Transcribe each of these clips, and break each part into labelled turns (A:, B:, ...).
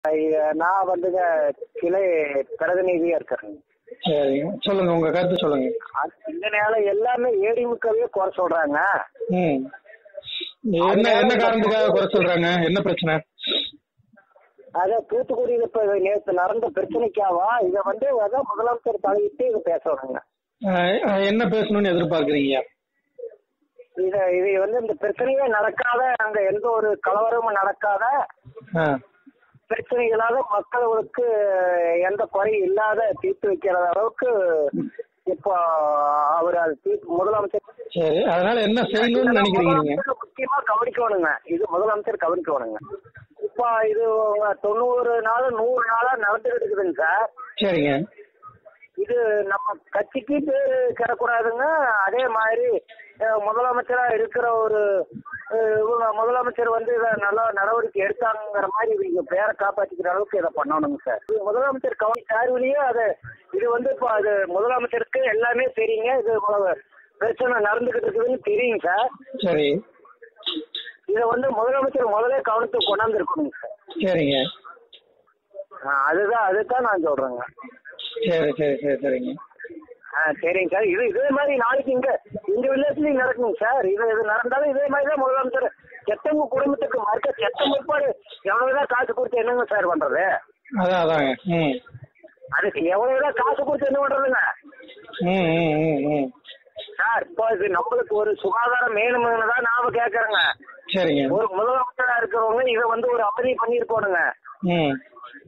A: ஐயா, நான் வந்துங்க கிளை பிரதிநிதியா இருக்கிறேங்க
B: சரிங்க சொல்லுங்க உங்க கருத்து சொல்லுங்க
A: அது இந்த நேரம் எல்லாமே ஏடிமுக்கவே குறை சொல்றாங்க
B: ம் என்ன என்ன காரணத்துக்காக குறை சொல்றாங்க என்ன பிரச்சனை
A: அதான் தூத்துக்குடியில இப்ப நேற்று நடந்த பிரச்சனைக்காவா இதை வந்து அதான் முதலமைச்சர் தலையிட்டு இதை பேசுறாங்க
B: அஹ், அஹ், என்ன பேசணும்னு எதிர்பார்க்கறீங்க
A: இத இது வந்து இந்த பிரச்சனையே நடக்காத அங்க எந்த ஒரு கலவரமும் நடக்காத
B: ஆ,
A: பிரச்சனைகளாக மக்களுக்கு எந்த குறையும் இல்லாத தீர்த்து வைக்கிற அளவுக்கு இப்போ அவர் அது தீர்த்து முதலமைச்சர்
B: சரி அதனால என்ன செய்யணும்னு நினைக்கிறீங்க நீங்க
A: முதலமைச்சர் முக்கியமா கவனிக்கணுங்க இது முதலமைச்சர் கவனிக்கணுங்க இப்போ இது தொண்ணூறு நாள் நூறு நாளா நடந்துகிட்டு இருக்குதுங்க சார்
B: சரிங்க
A: இது நம்ம கட்சிக்கு பேரு கிடக்கூடாதுங்க அதே மாதிரி அஹ், முதலமைச்சரா இருக்கிற ஒரு அஹ், இவங்க முதலமைச்சர் வந்து இதை நல்லா நடவடிக்கை எடுத்தாங்கிற மாதிரி இவங்க பேரை காப்பாற்றிக்கிற அளவுக்கு இதை பண்ணணுங்க சார் இது முதலமைச்சர் கவனி சார்பிலேயே அது இது வந்து இப்போ அது முதலமைச்சருக்கு எல்லாமே தெரியுங்க இது மொத- பிரச்சனை நடந்துகிட்டு இருக்குதுன்னு தெரியுங்க சார்
B: சரி
A: இதை வந்து முதலமைச்சர் முதல்ல கவனத்துக்கு கொண்டாந்து இருக்கணுங்க சார்
B: சரிங்க
A: ஆ, அதுதான் அதுதான் நான் சொல்றேங்க
B: சரி சரி சரி சரிங்க
A: ஆ சரிங்க சார் இது இதே மாதிரி நாளைக்கு இங்க எங்க வில்லேஜ்லயும் நடக்குங்க சார் இது இது நடந்தாலும் இதே மாதிரி தான் முதலமைச்சர் செத்தவங்க குடும்பத்துக்கு மறுக்க செத்த முற்பாடு எவ்வளவுதான் காசு கொடுத்து என்னங்க சார் பண்றது
B: அதான் அதாங்க ம்
A: அதுக்கு எவ்வளவுதான் காசு கொடுத்து என்ன பண்றதுங்க
B: ம் ம் ம் ம்
A: சார் இப்போ இது நம்மளுக்கு ஒரு சுகாதாரம் வேணும்னு தான் நாம கேட்கறோங்க
B: சரிங்க
A: ஒரு முதலமைச்சரா இருக்கிறவங்க இதை வந்து ஒரு அமைதி பண்ணிருக்கோனுங்க
B: ம்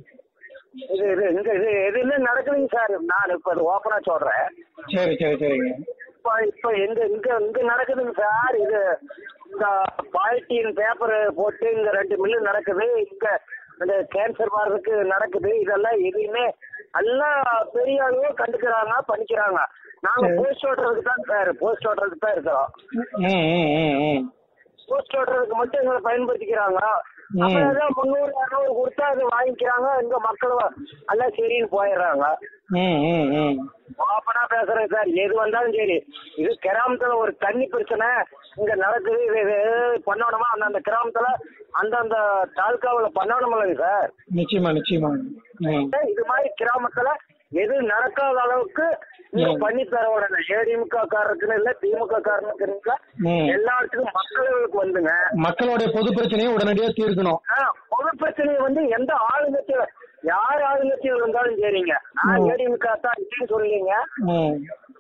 A: இது இது இங்க இது எதுவுமே நடக்குதுங்க சார் நான் இப்ப அது ஓப்பனா சொல்றேன்
B: சரி சரி சரிங்க
A: இப்போ இப்போ எங்க இங்க இங்க நடக்குதுங்க சார் இது இந்த பாலிட்டீன் பேப்பர் போட்டு இங்க ரெண்டு மில்லு நடக்குது இங்க இந்த கேன்சர் வர்றதுக்கு நடக்குது இதெல்லாம் எதையுமே எல்லாம் பெரிய அளவு கண்டுக்கிறாங்க பண்ணிக்கிறாங்க நாங்க
B: சரி.
A: போஸ்ட் ஓட்டுறதுக்கு தான் சார் போஸ்ட் ஓட்டுறதுக்கு தான் இருக்கிறோம்
B: ம் ம் ம் ம்
A: போஸ்ட் ஓட்டுறதுக்கு மட்டும் எங்களை பயன்படுத்திக்கிறாங்க
B: ம்.
A: அப்புறம் ஏதோ முந்நூறு இரநூறு கொடுத்தா அது வாங்கிக்கிறாங்க இங்க மக்கள் எல்லாம் சரின்னு போயிடுறாங்க
B: ம் ம் ம்
A: ஓப்பனா பேசுறேன் சார் எது வந்தாலும் சரி இது கிராமத்துல ஒரு தண்ணி பிரச்சனை இங்க நடக்குது இது இது பண்ணணுமா அந்தந்த கிராமத்துல அந்தந்த தாலுக்காவுல பண்ணணுமில்லைங்க சார்
B: நிச்சயமா நிச்சயமா ம்
A: இது மாதிரி கிராமத்துல எது நடக்காத அளவுக்கு நீங்க
B: ம்.
A: பண்ணி தர உடனே ஏடிஎம்க காரருக்குன்னு இல்ல திமுக காரனுக்கு இல்ல
B: ம்.
A: எல்லாத்துக்கும் மக்களுக்கு வந்துங்க
B: மக்களுடைய பொது பிரச்சனையை உடனடியாக தீர்க்கணும்
A: ஆ, பொது பிரச்சனையை வந்து எந்த ஆளுங்கட்சியில யார் ஆளுங்கட்சியில் இருந்தாலும் சரிங்க நான்
B: ம்.
A: ஏடிஎம்க தான் இல்லைன்னு சொல்லீங்க
B: ம்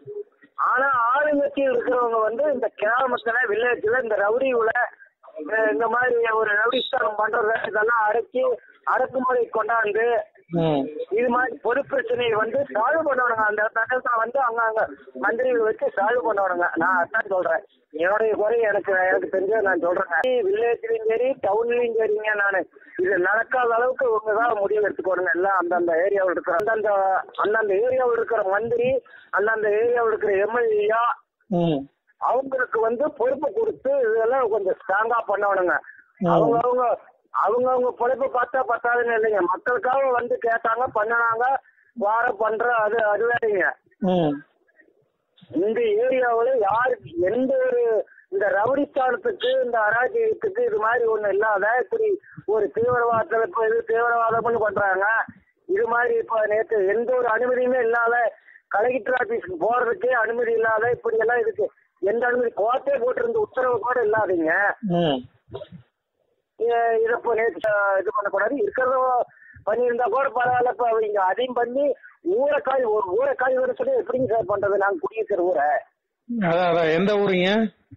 A: ஆனா ஆளுங்கட்சியில் இருக்கிறவங்க வந்து இந்த கிராமத்துல வில்லேஜ்ல இந்த ரவுடிவுல அஹ் இந்த மாதிரி ஒரு ரவுடிஸ்தானம் பண்றத இதெல்லாம் அடக்கி அடக்குமுறை கொண்டாந்து
B: ம்
A: இது மாதிரி பொது பிரச்சனையை வந்து சால்வ் பண்ணணுங்க அந்த நகரத்தை வந்து அங்க அங்க மந்திரிகள் வச்சு சால்வ் பண்ணணுங்க நான் அதான் சொல்றேன் என்னுடைய குறை எனக்கு எனக்கு தெரிஞ்சதை நான் சொல்றேங்க வில்லேஜ்லயும் சரி டவுன்லயும் சரிங்க நான் இது நடக்காத அளவுக்கு உங்க தான் முடிவு எடுத்துக்கோணுங்க எல்லாம் அந்தந்த ஏரியாவில் இருக்கிற அந்தந்த அந்தந்த ஏரியாவில் இருக்கிற மந்திரி அந்தந்த ஏரியாவில் இருக்கிற எம்எல்ஏயா
B: ம்
A: அவங்களுக்கு வந்து பொறுப்பு கொடுத்து இதெல்லாம் கொஞ்சம் ஸ்ட்ராங்கா பண்ணணுங்க
B: ம்.
A: அவங்க அவங்க அவங்க அவங்க பொழைப்பை பார்த்தா பத்தாதுன்னு இல்லைங்க மக்களுக்காக வந்து கேட்டாங்க பண்ணினாங்க வார பண்ற அது அது வேறீங்க
B: ம்
A: இந்த ஏரியாவுல யாருக்கு எந்த ஒரு இந்த ரவுடிஸ்தானத்துக்கு இந்த அராஜகத்துக்கு இது மாதிரி ஒண்ணு இல்லாத இப்படி ஒரு தீவிரவாதத்துல இப்ப இது தீவிரவாதம்னு பண்றாங்க இது மாதிரி இப்ப நேற்று எந்த ஒரு அனுமதியுமே இல்லாத கலெக்டர் ஆபீஸ்க்கு போறதுக்கே அனுமதி இல்லாத இப்படி எல்லாம் இதுக்கு எந்த அனுமதி கோர்ட்டே போட்டிருந்த உத்தரவு கூட இல்லாதீங்க
B: ம்
A: இ- இதை இப்போ நேற்று இது பண்ணக்கூடாது இருக்கிறத பண்ணியிருந்தா கூட பரவாயில்ல இப்போ அவங்க அதையும் பண்ணி ஊரை காய் ஒரு ஊரை காய் வர சொல்லி எப்படிங்க சார் பண்றது நாங்க குடியிருக்கிற ஊரை
B: அதான் அதான் எந்த ஊருங்க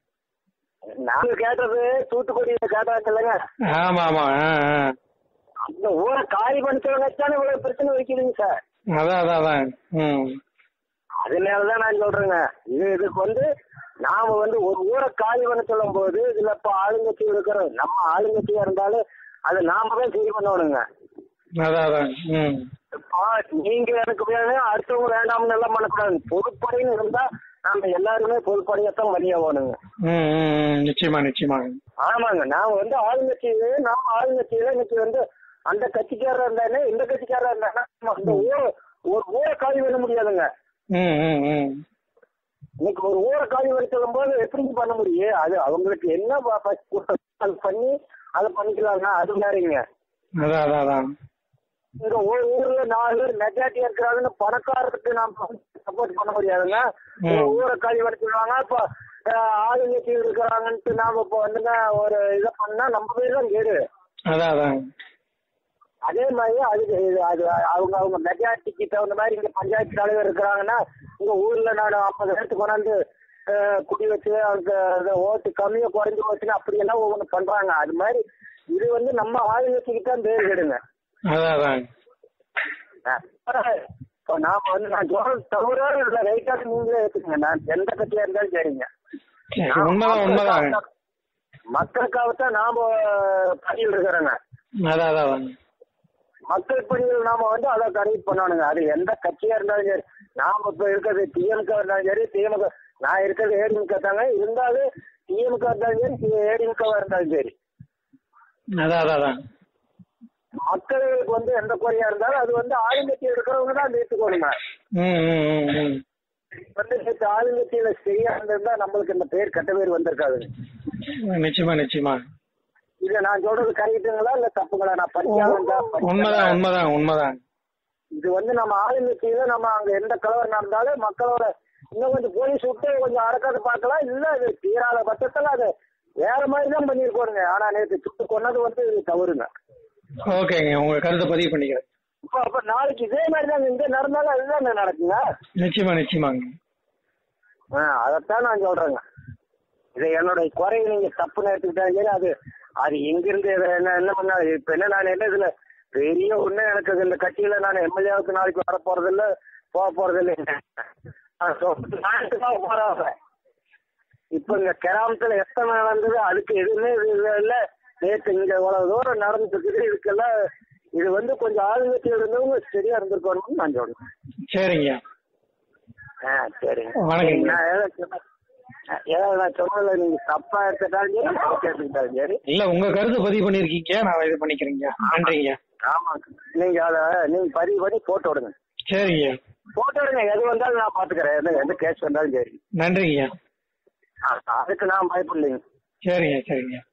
A: நாங்க கேட்டது தூத்துக்குடியில கேட்டாங்க இல்லைங்க
B: ஆமா ஆமா ஆ ஆ
A: அந்த ஊரை காலி பண்ணிச்சவங்க தானே இவ்வளவு பிரச்சனை வைக்குதுங்க சார்
B: அதான் அதான் அதான் ம்
A: அதனாலதான் நான் சொல்றேங்க இது இதுக்கு வந்து நாம வந்து ஒரு ஊரை காலி பண்ண சொல்லும் போது இதுல இப்ப ஆளுங்கட்சி இருக்கிற நம்ம ஆளுங்கட்சியா இருந்தாலும் அதை நாம தான் சரி பண்ணணுங்க
B: அதான் அதான் ம்
A: இப்போ நீங்க எனக்கு வேணும் அடுத்தவங்க வேண்டாம்னு எல்லாம் பண்ணக்கூடாது பொதுப்படைன்னு இருந்தா நாம எல்லாருமே பொதுப்படையத்தான் வழியாகணுங்க
B: ம் ம், ம் நிச்சயமா நிச்சயமா
A: ஆமாங்க நான் வந்து ஆளுங்கட்சியில நாம ஆளுங்கட்சியில இன்னைக்கு வந்து அந்த கட்சிக்காரர் இருந்தானே இந்த கட்சிக்காரர் இருந்தானே நம்ம அந்த ஊரை ஒரு ஊரை காலி பண்ண முடியாதுங்க
B: ம் ம் ம்
A: இன்னைக்கு ஒரு ஊரை காலி பண்ண சொல்லும் போது எப்படி பண்ண முடியும் அது அவங்களுக்கு என்ன ப- ப- அது பண்ணி அதை பண்ணிக்கலாம்னா அது மாதிரிங்க
B: அதான் அதான் அதான்
A: இங்க ஒரு ஊர்ல நாலு பேர் மெஜாரிட்டி இருக்கிறாங்கன்னு பணக்காரருக்கு நாம சப்போர்ட் பண்ண முடியாதுங்க
B: ம்.
A: ஒரு ஊரை கழிவடைச்சிடுவாங்க இப்போ ஆளுங்கட்சி இருக்கிறாங்கன்ட்டு நாம இப்போ வந்துங்க ஒரு இதை பண்ணா நம்ம பேர் தான் கேடு
B: அதான் அதான்
A: அதே மாதிரி அதுக்கு இது- அது அவங்க அவங்க மெஜாரிட்டிக்கு தகுந்த மாதிரி இங்க பஞ்சாயத்து தலைவர் இருக்கிறாங்கன்னா இங்க ஊர்ல நான் ஐம்பது பேர்த்து கொண்டாந்து அஹ், குடி வச்சு அதுக்கு அது ஓட்டு கம்மியா குறைஞ்சு போச்சுன்னா அப்படியெல்லாம் ஒவ்வொன்று பண்றாங்க அது மாதிரி இது வந்து நம்ம ஆளுங்கட்சிக்கு தான் பேர் கெடுங்க
B: அதான் அதான்
A: இப்போ நாம வந்து நான் சொல்றது தவிர இல்லை ரைட்டாக நீங்களே ஏற்றுக்குங்க நான் எந்த கட்சியா இருந்தாலும் சரிங்க
B: சரி, உண்மைதான் உண்மைதான்
A: மக்களுக்காகத்தான் நாம பணியில் இருக்கிறோங்க
B: அதான் அதான் அதான்.
A: மக்கள் பணிகள் நாம வந்து அதை கரெக்ட் பண்ணணுங்க அது எந்த கட்சியா இருந்தாலும் சரி நாம இப்ப இருக்கிறது டிஎம்க இருந்தாலும் சரி திமுக நான் இருக்கிறது ஏடிஎம்க தாங்க இருந்தாலும் டிஎம்க இருந்தாலும் சரி ஏடிஎம்க இருந்தாலும் சரி
B: அதான் அதான் அதான்
A: மக்களுக்கு வந்து எந்த குறையா இருந்தாலும் அது வந்து ஆளுங்கட்சி இருக்கிறவங்க தான் ஏற்றுக்கணுங்க
B: ம் ம் ம் ம்
A: வந்து நேற்று ஆளுங்கட்சியில சரியா இருந்திருந்தா நம்மளுக்கு இந்த பேர் கெட்ட பேர் வந்திருக்காதுங்க
B: நிச்சயமா நிச்சயமா
A: இதை நான் சொல்றது கரெக்டுங்களா இல்ல தப்புங்களா நான் படிக்காதா
B: உண்மைதான் உண்மைதான் உண்மைதான்
A: இது வந்து நம்ம ஆளுங்கட்சியில நம்ம அங்க எந்த கலவரம் நடந்தாலும் மக்களோட இன்னும் கொஞ்சம் போலீஸ் விட்டு கொஞ்சம் அடக்காத பார்க்கலாம் இல்ல அது தீராத பட்சத்துல அது வேற மாதிரி தான் பண்ணிருக்கோங்க ஆனா நேற்று சுட்டு கொன்னது வந்து இது தவறுங்க
B: ஓகேங்க உங்க கருத்தை பதிவு பண்ணிக்கிறேன்
A: இப்போ அப்ப நாளைக்கு இதே மாதிரி தான் இங்க நடந்தாலும் அதுதான் நடக்குங்க
B: நிச்சயமா நிச்சயமாங்க
A: ஆ அதைத்தான் நான் சொல்றேங்க இதை என்னோட குறையை நீங்க தப்புன்னு எடுத்துக்கிட்டாலும் சரி அது அது எங்கிருந்து எதை என்ன என்ன பண்ண இப்ப என்ன நான் என்ன இதுல பெரிய ஒண்ணு எனக்கு இந்த கட்சியில நான் எம்எல்ஏவுக்கு நாளைக்கு வர போறது இல்ல போக போறது இல்லைங்க நான் சொல்றது நாட்டுக்காக போறாங்க இப்ப இந்த கிராமத்துல எத்தனை நடந்தது அதுக்கு எதுவுமே இது இது இல்ல நேற்று இங்க இவ்வளவு தூரம் நடந்துட்டு இருக்குது இதுக்கெல்லாம் இது வந்து கொஞ்சம் ஆளுங்கட்சி இருந்தவங்க சரியா இருந்திருக்கணும்னு நான் சொல்றேன்
B: சரிங்க
A: ஆ சரிங்க
B: வணக்கங்க.
A: நான் ஏதாவது சொன்ன- ஏதாவது நான் சொன்னதுல நீங்க தப்பா எடுத்துட்டாலும் சரி தப்பா எடுத்துக்கிட்டாலும் சரி
B: இல்ல உங்க கருத்தை பதிவு பண்ணிருக்கீங்க நான் இது பண்ணிக்கிறேங்க நன்றிங்க
A: ஆமா நீங்க அதை நீங்க பதிவு பண்ணி போட்டு விடுங்க
B: சரிங்க
A: போட்டு விடுங்க எது வந்தாலும் நான் பாத்துக்கிறேன் எந்த எந்த கேஸ் வந்தாலும் சரி
B: நன்றிங்க
A: ஆ, அதுக்கு நான் பயப்படலைங்க
B: சரிங்க சரிங்க